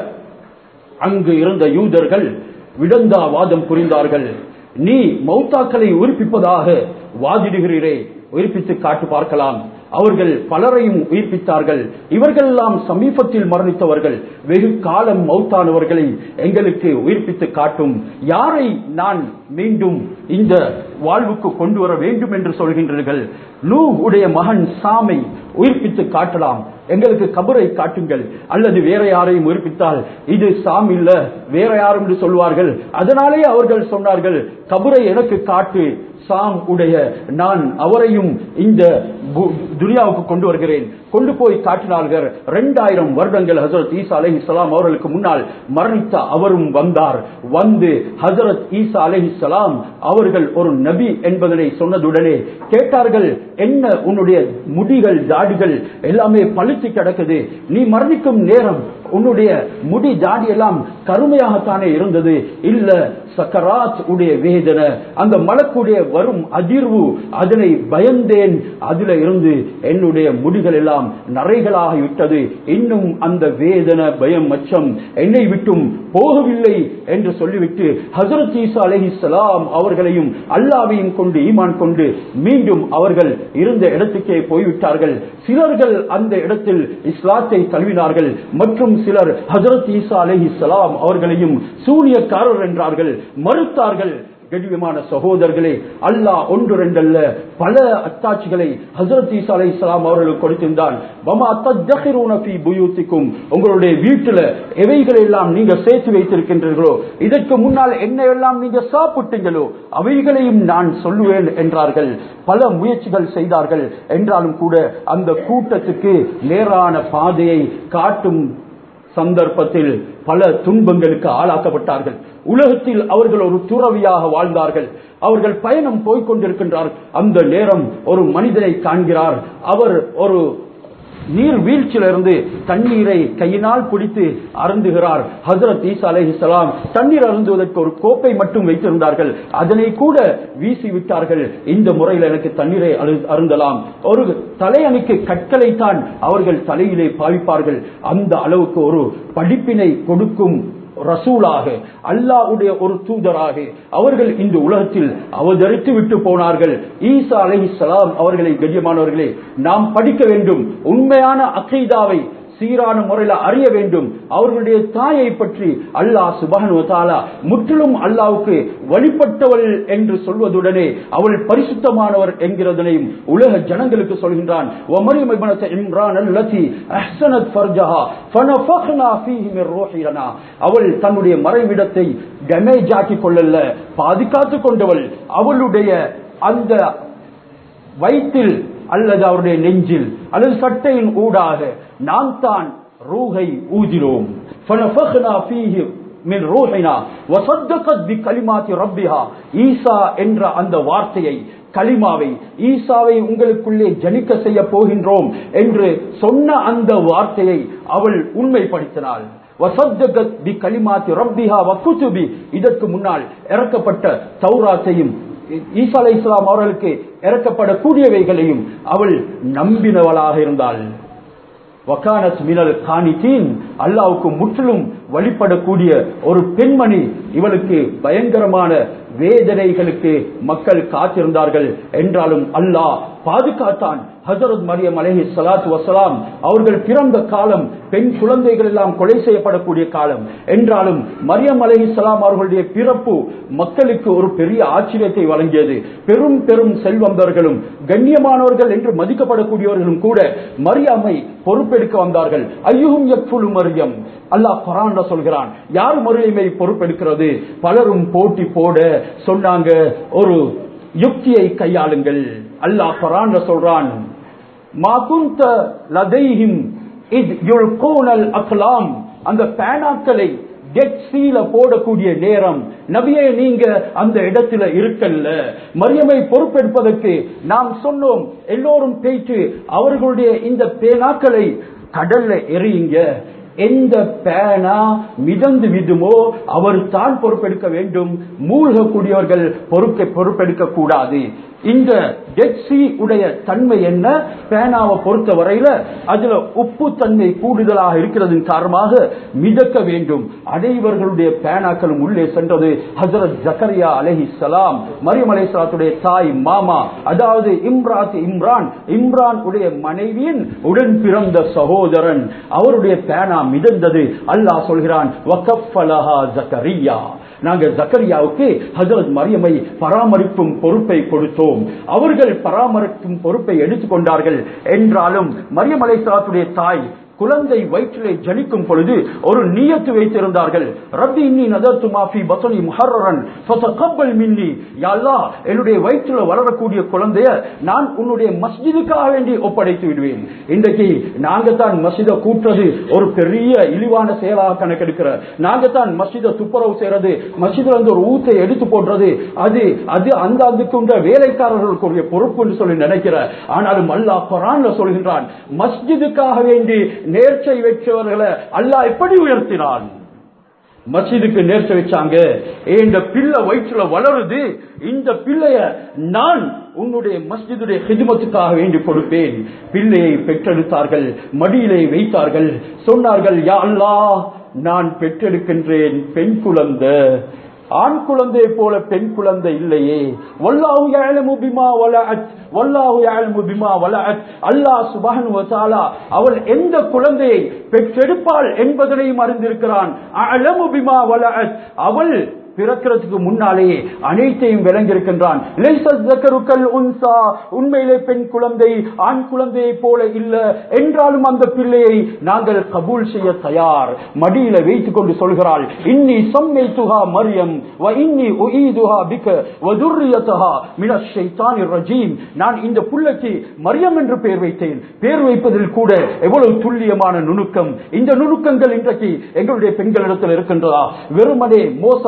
அங்கு இருந்த யூதர்கள் விடந்தாவாதம் புரிந்தார்கள் நீ மௌத்தாக்களை உயிர்ப்பிப்பதாக வாதிடுகிறீரே உயிர்ப்பித்து காட்டு பார்க்கலாம் அவர்கள் பலரையும் உயிர்ப்பித்தார்கள் இவர்களெல்லாம் சமீபத்தில் மரணித்தவர்கள் வெகு காலம் மௌத்தானவர்களை எங்களுக்கு உயிர்ப்பித்து காட்டும் யாரை நான் மீண்டும் இந்த வாழ்வுக்கு கொண்டு வர வேண்டும் என்று சொல்கின்றீர்கள் நூ உடைய மகன் சாமை உயிர்ப்பித்து காட்டலாம் எங்களுக்கு கபரை காட்டுங்கள் அல்லது வேற யாரையும் உயிர்ப்பித்தால் இது சாம் இல்ல வேற யாரும் என்று சொல்வார்கள் அதனாலே அவர்கள் சொன்னார்கள் கபரை எனக்கு காட்டு சாம் உடைய நான் அவரையும் இந்த பு- துனியாவுக்கு கொண்டு வருகிறேன் கொண்டு போய் காட்டினார்கள் இரண்டாயிரம் வருடங்கள் ஹசரத் ஈசா அலஹி சலாம் அவர்களுக்கு முன்னால் மரணித்த அவரும் வந்தார் வந்து ஹசரத் ஈசா அலஹி சலாம் அவர்கள் ஒரு நபி என்பதனை சொன்னதுடனே கேட்டார்கள் என்ன உன்னுடைய முடிகள் தாடிகள் எல்லாமே பழுத்து கிடக்குது நீ மரணிக்கும் நேரம் உன்னுடைய முடி தாடி எல்லாம் கருமையாகத்தானே இருந்தது இல்ல சக்கராத் உடைய வேதனை அந்த மலக்குடைய வரும் அதிர்வு அதனை பயந்தேன் அதுல இருந்து என்னுடைய முடிகள் எல்லாம் நரைகளாகி விட்டது இன்னும் அந்த வேதனை பயம் அச்சம் என்னை விட்டும் போகவில்லை என்று சொல்லிவிட்டு ஹசரத் ஈசா அலைஹிஸ்ஸலாம் அவர்களையும் அல்லாவையும் கொண்டு ஈமான் கொண்டு மீண்டும் அவர்கள் இருந்த இடத்துக்கே போய்விட்டார்கள் சிலர்கள் அந்த இடத்தில் இஸ்லாத்தை தழுவினார்கள் மற்றும் சிலர் ஹசரத் ஈசா அலைஹிஸ்ஸலாம் அவர்களையும் சூனியக்காரர் என்றார்கள் மறுத்தார்கள் கடிவமான சகோதரர்களே அல்லாஹ் ஒன்று ரெண்டல்ல பல அத்தாட்சிகளை ஹசரத் ஈசா அலை இஸ்லாம் அவர்களுக்கு கொடுத்திருந்தான் வமா தத்தகிரூன ஃபீ புயூத்திக்கும் உங்களுடைய வீட்டுல எவைகளை எல்லாம் நீங்க சேர்த்து வைத்திருக்கின்றீர்களோ இதற்கு முன்னால் என்ன எல்லாம் நீங்க சாப்பிட்டீங்களோ அவைகளையும் நான் சொல்லுவேன் என்றார்கள் பல முயற்சிகள் செய்தார்கள் என்றாலும் கூட அந்த கூட்டத்துக்கு நேரான பாதையை காட்டும் சந்தர்ப்பத்தில் பல துன்பங்களுக்கு ஆளாக்கப்பட்டார்கள் உலகத்தில் அவர்கள் ஒரு துறவியாக வாழ்ந்தார்கள் அவர்கள் பயணம் போய்க் கொண்டிருக்கின்றார் அந்த நேரம் ஒரு மனிதனை காண்கிறார் அவர் ஒரு நீர் வீழ்ச்சியிலிருந்து தண்ணீரை கையினால் பிடித்து அருந்துகிறார் ஹசரத் ஈசா அலைஹிஸ்ஸலாம் தண்ணீர் அருந்துவதற்கு ஒரு கோப்பை மட்டும் வைத்திருந்தார்கள் அதனை கூட வீசி விட்டார்கள் இந்த முறையில் எனக்கு தண்ணீரை அரு- அருந்தலாம் ஒரு தலையணிக்கு கற்களை தான் அவர்கள் தலையிலே பாவிப்பார்கள் அந்த அளவுக்கு ஒரு படிப்பினை கொடுக்கும் ரசூலாக அல்லாஹ்வுடைய ஒரு தூதராக அவர்கள் இந்த உலகத்தில் அவதரித்து விட்டு போனார்கள் ஈசா அலைஹிஸ்ஸலாம் அவர்களை கண்ணியமானவர்களே நாம் படிக்க வேண்டும் உண்மையான அகைதாவை சீரான முறையில் அறிய வேண்டும் அவர்களுடைய தாயை பற்றி அல்லாஹ் சுபஹானு தாலா முற்றிலும் அல்லாவுக்கு வழிபட்டவள் என்று சொல்வதுடனே அவள் பரிசுத்தமானவர் என்கிறதனையும் உலக ஜனங்களுக்கு சொல்கின்றான் وَمَرْيَمَ ابْنَةَ عِمْرَانَ الَّتِي أَحْسَنَتْ فَرْجَهَا فَنَفَخْنَا فِيهِ مِنْ رُوحِنَا அவள் தன்னுடைய மறைவிடத்தை டேமேஜ் ஆக்கி கொள்ளல பாதுகாத்துக் கொண்டவள் அவளுடைய அந்த வயிற்றில் அல்லது அவருடைய நெஞ்சில் அல்லது சட்டையின் ஊடாக நாம் தான் ரூஹை ஊதினோம் فَنَفَخْنَا فِيهِ மின் ரூஹினா வசத்தகத் பி கலிமாத்தி ரப்பிஹா ஈசா என்ற அந்த வார்த்தையை கலிமாவை ஈசாவை உங்களுக்குள்ளே ஜனிக்க செய்ய போகின்றோம் என்று சொன்ன அந்த வார்த்தையை அவள் உண்மைப்படுத்தினாள் வசத்தகத் பி கலிமாத்தி ரப்பிஹா வக்குதுபி இதற்கு முன்னால் இறக்கப்பட்ட தௌராத்தையும் ஈசா அலை இஸ்லாம் அவர்களுக்கு இறக்கப்படக்கூடியவைகளையும் அவள் நம்பினவளாக இருந்தாள் வக்கானத் மினல் காணித்தீன் அல்லாவுக்கு முற்றிலும் வழிபடக்கூடிய ஒரு பெண்மணி இவளுக்கு பயங்கரமான வேதனைகளுக்கு மக்கள் காத்திருந்தார்கள் என்றாலும் அல்லாஹ் பாதுகாத்தான் ஹசரத் மரியம் அலஹி சலாத்து வசலாம் அவர்கள் பிறந்த காலம் பெண் குழந்தைகள் எல்லாம் கொலை செய்யப்படக்கூடிய காலம் என்றாலும் மரியம் அலஹி சலாம் அவர்களுடைய பிறப்பு மக்களுக்கு ஒரு பெரிய ஆச்சரியத்தை வழங்கியது பெரும் பெரும் செல்வந்தர்களும் கண்ணியமானவர்கள் என்று மதிக்கப்படக்கூடியவர்களும் கூட மரியாமை பொறுப்பெடுக்க வந்தார்கள் ஐயும் யக்ஃபுலு மரியம் அல்லாஹ் குரான் சொல்கிறான் யார் மரியாமை பொறுப்பெடுக்கிறது பலரும் போட்டி போட சொன்னாங்க ஒரு யுக்தியை கையாளுங்கள் அல்லாஹ் குரான் சொல்றான் மா குந்த லதைஹிம் இத் யுல்கூனல் அக்லாம் அந்த பேனாக்களை டெட் சீல போடக்கூடிய நேரம் நபியை நீங்க அந்த இடத்துல இருக்கல்ல மரியமை பொறுப்பெடுப்பதற்கு நாம் சொன்னோம் எல்லோரும் பேச்சு அவர்களுடைய இந்த பேனாக்களை கடல்ல எறியுங்க எந்த பேனா மிதந்து விடுமோ அவர் தான் பொறுப்பெடுக்க வேண்டும் மூழ்கக்கூடியவர்கள் பொறுப்பை பொறுப்பெடுக்க கூடாது இந்த டெட் சி உடைய தன்மை என்ன பேனாவை பொறுத்த வரையில அதுல உப்பு தன்மை கூடுதலாக இருக்கிறதன் காரணமாக மிதக்க வேண்டும் அனைவர்களுடைய பேனாக்களும் உள்ளே சென்றது ஹசரத் ஜக்கரியா அலஹி சலாம் மரியம் அலை சலாத்துடைய தாய் மாமா அதாவது இம்ராத் இம்ரான் இம்ரான் உடைய மனைவியின் உடன் பிறந்த சகோதரன் அவருடைய பேனா மிதந்தது அல்லாஹ் சொல்கிறான் வகஃபலஹா ஜக்கரியா நாங்க ஜக்கரியாவுக்கு ஹசரத் மரியமை பராமரிக்கும் பொறுப்பை கொடுத்தோம் அவர்கள் பராமரிக்கும் பொறுப்பை எடுத்துக்கொண்டார்கள் என்றாலும் மரியம் அலைசாத்துடைய தாய் குழந்தை வயிற்றிலே ஜனிக்கும் பொழுது ஒரு நியத்து வைத்திருந்தார்கள் ரப்பி இன்னி நதர்த்து மாஃபி பசனி முஹர்ரன் ஃபதகப்பல் மின்னி யா அல்லாஹ் என்னுடைய வயிற்றில் வளரக்கூடிய குழந்தைய நான் உன்னுடைய மஸ்ஜிதுக்காக வேண்டி ஒப்படைத்து விடுவேன் இன்றைக்கு நாங்க தான் மஸ்ஜிதை கூட்டுறது ஒரு பெரிய இழிவான செயலாக கணக்கெடுக்கிற நாங்க தான் மஸ்ஜிதை துப்புரவு செய்யறது மஸ்ஜிதுல இருந்து ஒரு ஊத்தை எடுத்து போடுறது அது அது அந்த அதுக்குண்ட வேலைக்காரர்களுக்குரிய பொறுப்பு என்று சொல்லி நினைக்கிற ஆனாலும் அல்லாஹ் குரான்ல சொல்கின்றான் மஸ்ஜிதுக்காக வேண்டி நேர்ச்சை வச்சவர்களை அல்லாஹ் எப்படி உயர்த்தினான் மஸ்ஜிதுக்கு நேர்ச்சை வச்சாங்க இந்த பிள்ளை வயிற்றுல வளருது இந்த பிள்ளைய நான் உன்னுடைய மஸ்ஜிதுடைய ஹிதுமத்துக்காக வேண்டி கொடுப்பேன் பிள்ளையை பெற்றெடுத்தார்கள் மடியிலே வைத்தார்கள் சொன்னார்கள் யா அல்லாஹ் நான் பெற்றெடுக்கின்றேன் பெண் குழந்தை ஆண் குழந்தை போல பெண் குழந்தை இல்லையே வல்லாஹு யஅலமு பிமா வலஅத் வல்லாஹு யஅலமு பிமா வலஅத் அல்லாஹ் சுப்ஹானஹு வ தஆலா அவள் எந்த குழந்தையை பெற்றெடுப்பாள் என்பதனையும் அறிந்திருக்கிறான் அலமு பிமா வலஅத் அவள் பிறக்கிறதுக்கு முன்னாலேயே அனைத்தையும் விளங்கியிருக்கின்றான் லைசத் ஸக்கருக்கல் உன்சா உண்மையிலே பெண் குழந்தை ஆண் குழந்தையை போல இல்ல என்றாலும் அந்த பிள்ளையை நாங்கள் கபூல் செய்ய தயார் மடியில வைத்துக் கொண்டு சொல்கிறாள் இன்னி சம்மைத்துஹா மரியம் வ இன்னி உஈதுஹா பிக வ துர்ரியதஹா மினஷ் ஷைத்தானிர் ரஜீம் நான் இந்த புள்ளைக்கு மரியம் என்று பெயர் வைத்தேன் பெயர் வைப்பதில் கூட எவ்வளவு துல்லியமான நுணுக்கம் இந்த நுணுக்கங்கள் இன்றைக்கு எங்களுடைய பெண்களிடத்தில் இருக்கின்றதா வெறுமனே மோசமான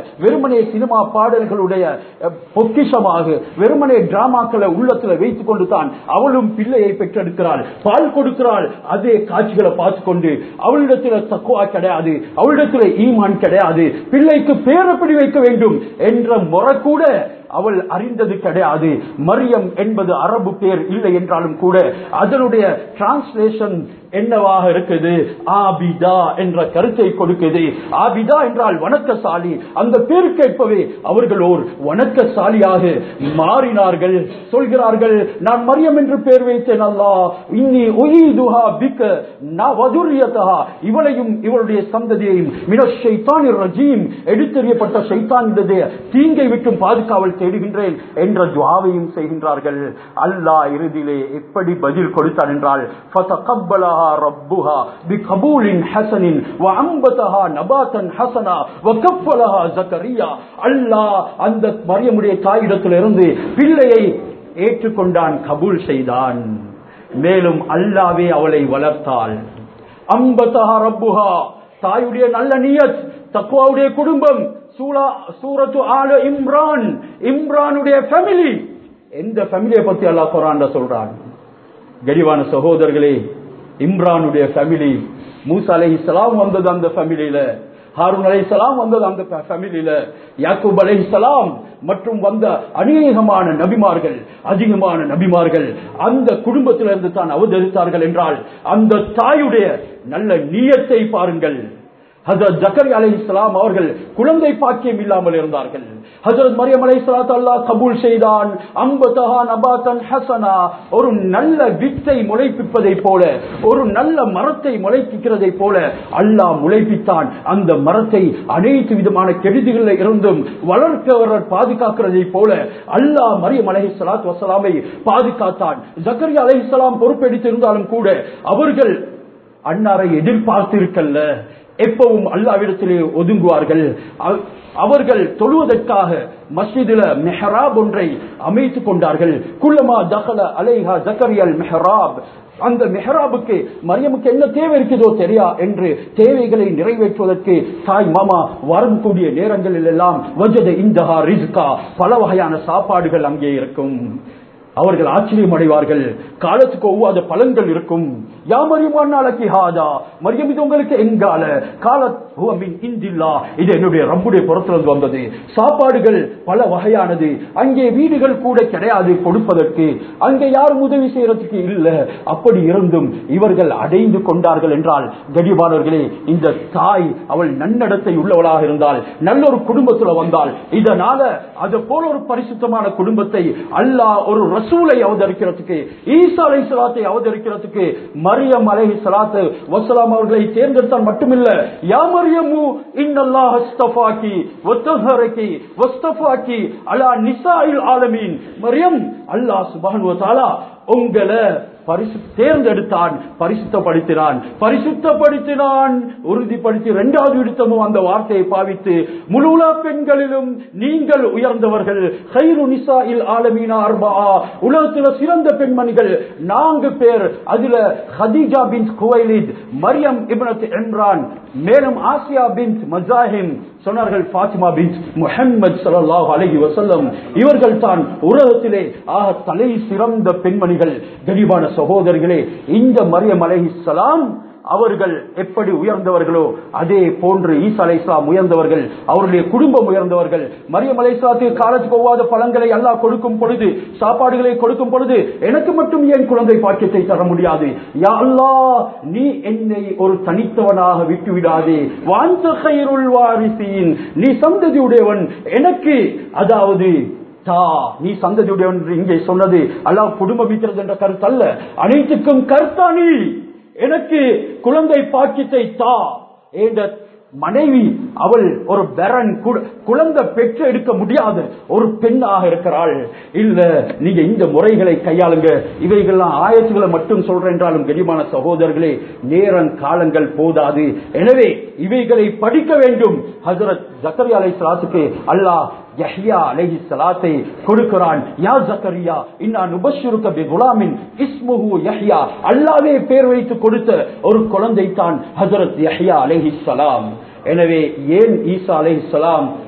வெறுமனே சினிமா பாடல்களுடைய அஹ், பொக்கிஷமாக வெறுமனே டிராமாக்களை உள்ளத்துல வைத்துக் கொண்டு தான் அவளும் பிள்ளையை பெற்றெடுக்கிறாள் பால் கொடுக்கிறாள் அதே காட்சிகளை பார்த்து கொண்டு அவளிடத்துல தக்குவா கிடையாது அவளிடத்துல ஈமான் கிடையாது பிள்ளைக்கு பேரப்படி வைக்க வேண்டும் என்ற முறை கூட அவள் அறிந்தது கிடையாது மரியம் என்பது அரபு பேர் இல்லை என்றாலும் கூட அதனுடைய டிரான்ஸ்லேஷன் என்னவாக இருக்குது ஆபிதா என்ற கருத்தை கொடுக்குது ஆபிதா என்றால் வணக்கசாலி அந்த பேர் கேட்பவே அவர்கள் ஓர் வணக்கசாலியாக மாறினார்கள் சொல்கிறார்கள் நான் மரியம் என்று பேர் வைத்தேன் அல்லா இன்னி உயிதுஹா பிக்க நான் வதுரியதா இவளையும் இவளுடைய சந்ததியையும் மின ஷைத்தானிர் ரஜீம் எடுத்தெறியப்பட்ட ஷைத்தானிடதே தீங்கை விட்டும் பாதுகாவல் தேடுகின்றேன் என்ற துவாவையும் செய்கின்றார்கள் அல்லாஹ் இறுதியிலே எப்படி பதில் கொடுத்தான் என்றால் فَتَقَبَّلَهَا رَبُّهَا بِقَبُولٍ حَسَنٍ وَأَنبَتَهَا نَبَاتًا حَسَنًا وَكَفَّلَهَا زَكَرِيَّا அல்லாஹ் அந்த மரியமுடைய தாயிடத்திலிருந்து பிள்ளையை ஏற்றுக்கொண்டான் கபூல் செய்தான் மேலும் அல்லாவே அவளை வளர்த்தாள் அம்பதஹா ரப்புஹா தாயுடைய நல்ல நியத் தக்குவாவுடைய குடும்பம் சூலா சூரத்து ஆல இம்ரான் இம்ரானுடைய ஃபேமிலி எந்த ஃபேமிலியை பத்தி அல்லாஹ் குரான்ல சொல்றான் கரிவான சகோதரர்களே இம்ரானுடைய ஃபேமிலி மூசா அலைஹிஸ்ஸலாம் வந்தது அந்த ஃபேமிலியில ஹாரூன் அலைஹிஸ்ஸலாம் வந்தது அந்த ஃபேமிலியில யாக்கூப் அலைஹிஸ்ஸலாம் மற்றும் வந்த அநேகமான நபிமார்கள் அதிகமான நபிமார்கள் அந்த குடும்பத்திலிருந்து தான் அவதரித்தார்கள் என்றால் அந்த தாயுடைய நல்ல நீயத்தை பாருங்கள் ஹசரத் ஜக்கரி அலை இஸ்லாம் அவர்கள் குழந்தை பாக்கியம் இல்லாமல் இருந்தார்கள் ஹசரத் மரியம் அலை அல்லாஹ் கபூல் செய்தான் அம்பதஹா நபாத்தன் ஹசனா ஒரு நல்ல வித்தை முளைப்பிப்பதை போல ஒரு நல்ல மரத்தை முளைப்பிக்கிறதை போல அல்லாஹ் முளைப்பித்தான் அந்த மரத்தை அனைத்து விதமான கெடுதிகளில் இருந்தும் வளர்க்கவர்கள் பாதுகாக்கிறதை போல அல்லாஹ் மரியம் அலை சலாத் வசலாமை பாதுகாத்தான் ஜக்கரி அலை இஸ்லாம் பொறுப்பெடுத்திருந்தாலும் கூட அவர்கள் அன்னாரை எதிர்பார்த்திருக்கல்ல எப்பவும் அல்லாவிடத்திலே ஒதுங்குவார்கள் அவ- அவர்கள் தொழுவதற்காக மஸ்ஜிதில மெஹராப் ஒன்றை அமைத்துக் கொண்டார்கள் குல்லமா தகல அலைஹா ஜக்கரியல் மெஹராப் அந்த மெஹராபுக்கு மரியமுக்கு என்ன தேவை இருக்குதோ தெரியா என்று தேவைகளை நிறைவேற்றுவதற்கு தாய் மாமா வரக்கூடிய நேரங்களில் எல்லாம் வஜத இந்தஹா ரிஸ்கா பல வகையான சாப்பாடுகள் அங்கே இருக்கும் அவர்கள் ஆச்சரியம் அடைவார்கள் காலத்துக்கு ஒவ்வாத பலன்கள் இருக்கும் யா மரியம் நாளைக்கு ஹாதா மரியம் இது உங்களுக்கு எங்கால காலத் ஹுவ மின் இந்தில்லா இது என்னுடைய ரப்புடைய புறத்திலிருந்து வந்தது சாப்பாடுகள் பல வகையானது அங்கே வீடுகள் கூட கிடையாது கொடுப்பதற்கு அங்கே யாரும் உதவி செய்யறதுக்கு இல்ல அப்படி இருந்தும் இவர்கள் அடைந்து கொண்டார்கள் என்றால் கடிவானவர்களே இந்த தாய் அவள் நன்னடத்தை உள்ளவளாக இருந்தால் நல்ல ஒரு குடும்பத்துல வந்தால் இதனால அது போல ஒரு பரிசுத்தமான குடும்பத்தை அல்லாஹ் ஒரு ரசூலை அவதரிக்கிறதுக்கு ஈசா அலை சலாத்தை அவதரிக்கிறதுக்கு மரியம் அலை சலாத்து வசலாம் அவர்களை தேர்ந்தெடுத்தால் மட்டுமில்ல யா மரியமு இன்னல்லாஹ் அஸ்தஃபாக்கி வத்தஹரகி வஸ்தஃபாக்கி அலா நிசாயில் ஆலமீன் மரியம் அல்லாஹ் சுப்ஹானஹு வ தஆலா உங்களை பரிசு தேர்ந்தெடுத்தான் பரிசுத்தப்படுத்தினான் பரிசுத்தப்படுத்தினான் உறுதிப்படுத்தி இரண்டாவது விடுத்தமும் அந்த வார்த்தையை பாவித்து முழு உலக பெண்களிலும் நீங்கள் உயர்ந்தவர்கள் கைரு நிசாயில் ஆலமீனா அர்பா உலகத்துல சிறந்த பெண்மணிகள் நான்கு பேர் அதுல ஹதீஜா பின் குவைலித் மரியம் இப்னத் இம்ரான் மேலும் ஆசியா பின் மஜாஹிம் சொன்னார்கள் பாத்திமா பின் முஹம்மது ஸல்லல்லாஹு அலைஹி வஸல்லம் இவர்கள் தான் உலகத்திலே ஆக தலை சிறந்த பெண்மணிகள் கரிபான சகோதரர்களே இந்த மரியம் அலைஹிஸ்ஸலாம் அவர்கள் எப்படி உயர்ந்தவர்களோ அதே போன்று ஈசா அலை இஸ்லாம் உயர்ந்தவர்கள் அவருடைய குடும்பம் உயர்ந்தவர்கள் மரியம் அலை இஸ்லாத்துக்கு காலத்துக்கு ஒவ்வாத பழங்களை அல்லாஹ் கொடுக்கும் பொழுது சாப்பாடுகளை கொடுக்கும் பொழுது எனக்கு மட்டும் ஏன் குழந்தை பாக்கியத்தை தர முடியாது யா அல்லாஹ் நீ என்னை ஒரு தனித்தவனாக விட்டு விடாதே வாந்த கைருள் வாரிசீன் நீ சந்ததி உடையவன் எனக்கு அதாவது தா நீ சந்ததியுடையவன் என்று இங்கே சொன்னது அல்லாஹ் குடும்பம் இருக்கிறது என்ற கருத்து அல்ல அனைத்துக்கும் கருத்தா நீ எனக்கு குழந்தை பாக்கியத்தை தா என்ற மனைவி அவள் ஒரு பெரன் கு- குழந்தை பெற்று எடுக்க முடியாத ஒரு பெண்ணாக இருக்கிறாள் இல்ல நீங்க இந்த முறைகளை கையாளுங்க இவைகள்லாம் ஆயத்துகளை மட்டும் சொல்றேன் என்றாலும் கனிமான சகோதரர்களே நேரம் காலங்கள் போதாது எனவே இவைகளை படிக்க வேண்டும் ஹசரத் ஜக்கரியா அலை சலாத்துக்கு அல்லாஹ் யஹ்யா அலைஹி ஸலாத்தை கொடுக்கிறான் யா ஜக்கரியா இன்னா நுபஷ்ஷிருக பி குலாமின் இஸ்முஹு யஹ்யா அல்லாஹ்வே பேர் வைத்து கொடுத்த ஒரு குழந்தை தான் ஹஜரத் யஹ்யா அலைஹி ஸலாம் எனவே ஏன் ஈசா அலைஹி ஸலாம்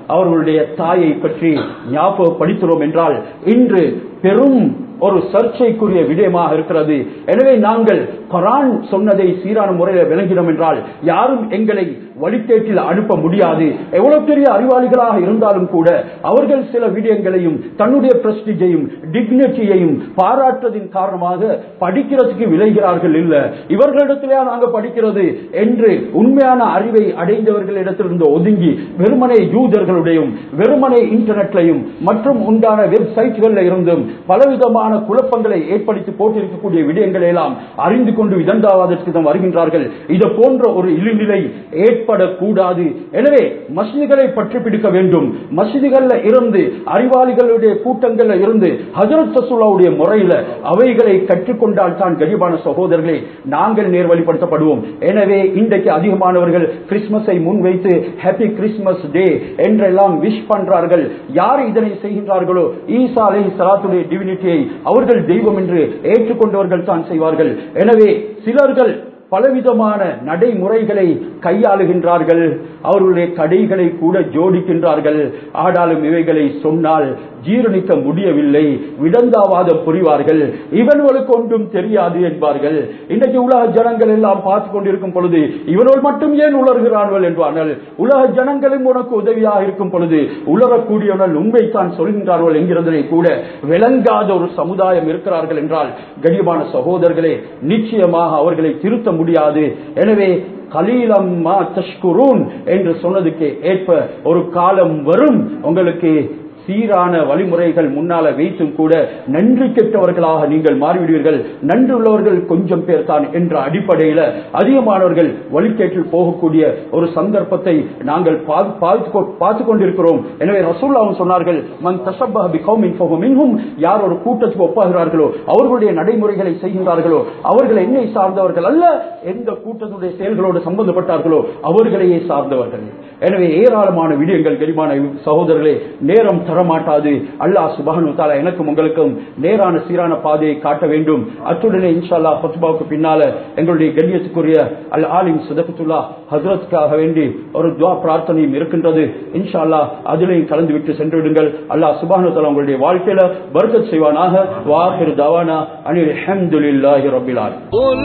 அவர்களுடைய தாயை பற்றி ஞாபகப்படுத்துகிறோம் என்றால் இன்று பெரும் ஒரு சர்ச்சைக்குரிய விடயமாக இருக்கிறது எனவே நாங்கள் குரான் சொன்னதை சீரான முறையில் விளங்கினோம் என்றால் யாரும் எங்களை வழிகேட்டில் அனுப்ப முடியாது எவ்வளவு பெரிய அறிவாளிகளாக இருந்தாலும் கூட அவர்கள் சில விடயங்களையும் தன்னுடைய பிரஸ்டிஜையும் டிக்னிட்டியையும் பாராட்டுவதின் காரணமாக படிக்கிறதுக்கு விளைகிறார்கள் இல்ல இவர்களிடத்திலே நாங்க படிக்கிறது என்று உண்மையான அறிவை அடைந்தவர்களிடத்திலிருந்து ஒதுங்கி வெறுமனே யூதர்களுடையும் வெறுமனே இன்டர்நெட்லையும் மற்றும் உண்டான வெப்சைட்கள்ல இருந்தும் பலவிதமான குழப்பங்களை ஏற்படுத்தி போட்டிருக்கக்கூடிய விடயங்களை எல்லாம் அறிந்து கொண்டு விதண்டாவாதற்கு தான் வருகின்றார்கள் இது போன்ற ஒரு இழிநிலை ஏற்படக்கூடாது எனவே மஸ்ஜிதுகளை பற்றி பிடிக்க வேண்டும் மஸ்ஜிதுகள்ல இருந்து அறிவாளிகளுடைய கூட்டங்கள்ல இருந்து ஹஜரத் ரசூலாவுடைய முறையில அவைகளை கற்றுக்கொண்டால் தான் கரிபான சகோதரர்களே நாங்கள் நேர்வழிப்படுத்தப்படுவோம் எனவே இன்றைக்கு அதிகமானவர்கள் கிறிஸ்துமஸை முன்வைத்து ஹாப்பி கிறிஸ்துமஸ் டே என்றெல்லாம் விஷ் பண்றார்கள் யார் இதனை செய்கின்றார்களோ ஈசா அலை சலாத்துடைய டிவினிட்டியை அவர்கள் தெய்வம் என்று ஏற்றுக்கொண்டவர்கள் தான் செய்வார்கள் எனவே சிலர்கள் பலவிதமான நடைமுறைகளை கையாளுகின்றார்கள் அவர்களுடைய கடைகளை கூட ஜோடிக்கின்றார்கள் ஆடாலும் இவைகளை சொன்னால் ஜீரணிக்க முடியவில்லை விடந்தாவாதம் புரிவார்கள் இவன்களுக்கு ஒன்றும் தெரியாது என்பார்கள் இன்றைக்கு உலக ஜனங்கள் எல்லாம் பார்த்து கொண்டிருக்கும் பொழுது இவனோடு மட்டும் ஏன் உலர்கிறார்கள் என்பார்கள் உலக ஜனங்களும் உனக்கு உதவியாக இருக்கும் பொழுது உலரக்கூடியவர்கள் உண்மைத்தான் சொல்கின்றார்கள் என்கிறதனை கூட விளங்காத ஒரு சமுதாயம் இருக்கிறார்கள் என்றால் கடியமான சகோதரர்களே நிச்சயமாக அவர்களை திருத்த முடியாது எனவே கலீலம்மா தஷ்குரூன் என்று சொன்னதுக்கு ஏற்ப ஒரு காலம் வரும் உங்களுக்கு சீரான வழிமுறைகள் முன்னால வைத்தும் கூட நன்றி கெட்டவர்களாக நீங்கள் மாறிவிடுவீர்கள் நன்றி உள்ளவர்கள் கொஞ்சம் பேர் தான் என்ற அடிப்படையில அதிகமானவர்கள் வழிகேட்டில் போகக்கூடிய ஒரு சந்தர்ப்பத்தை நாங்கள் பார்த்து கொண்டிருக்கிறோம் எனவே ரசூல்லாவும் சொன்னார்கள் மன் தசப்பஹ பிகௌமின் ஃபஹுமின்ஹும் யார் ஒரு கூட்டத்துக்கு ஒப்பாகிறார்களோ அவர்களுடைய நடைமுறைகளை செய்கின்றார்களோ அவர்கள் என்னை சார்ந்தவர்கள் அல்ல எந்த கூட்டத்துடைய செயல்களோடு சம்பந்தப்பட்டார்களோ அவர்களையே சார்ந்தவர்கள் எனவே ஏராளமான விடயங்கள் கரிமான சகோதரர்களே நேரம் தரமாட்டாது அல்லாஹ் சுபஹனு தாலா எனக்கும் உங்களுக்கும் நேரான சீரான பாதையை காட்ட வேண்டும் அத்துடனே இன்ஷா அல்லாஹ் ஃபத்பாவுக்கு பின்னால எங்களுடைய கண்ணியத்துக்குரிய அல் ஆலிம் சதகத்துல்லா ஹசரத்துக்காக வேண்டி ஒரு துவா பிரார்த்தனையும் இருக்கின்றது இன்ஷா அல்லாஹ் அதிலையும் கலந்து விட்டு சென்று விடுங்கள் அல்லாஹ் சுபஹனு தாலா உங்களுடைய வாழ்க்கையில பர்க்கத் செய்வானாக வாஹிர் தவானா அனில் அல்ஹம்துலில்லாஹி ரப்பில் ஆலமீன் قل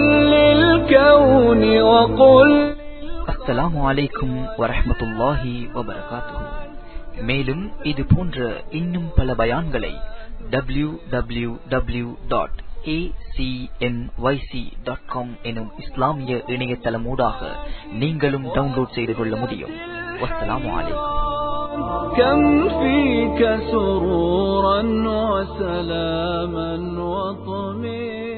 للكون وقل அஸ்ஸலாமு அலைக்கும் வரஹ்மத்துல்லாஹி வபரகாத்துஹு மேலும் இது போன்ற இன்னும் பல பயான்களை W W W dot dot com எனும் இஸ்லாமிய இணையதளமூடாக நீங்களும் டவுன்லோட் செய்து கொள்ள முடியும் வஸ்ஸலாமு அலைக்கும் كم فيك سرورا وسلاما وطمئنا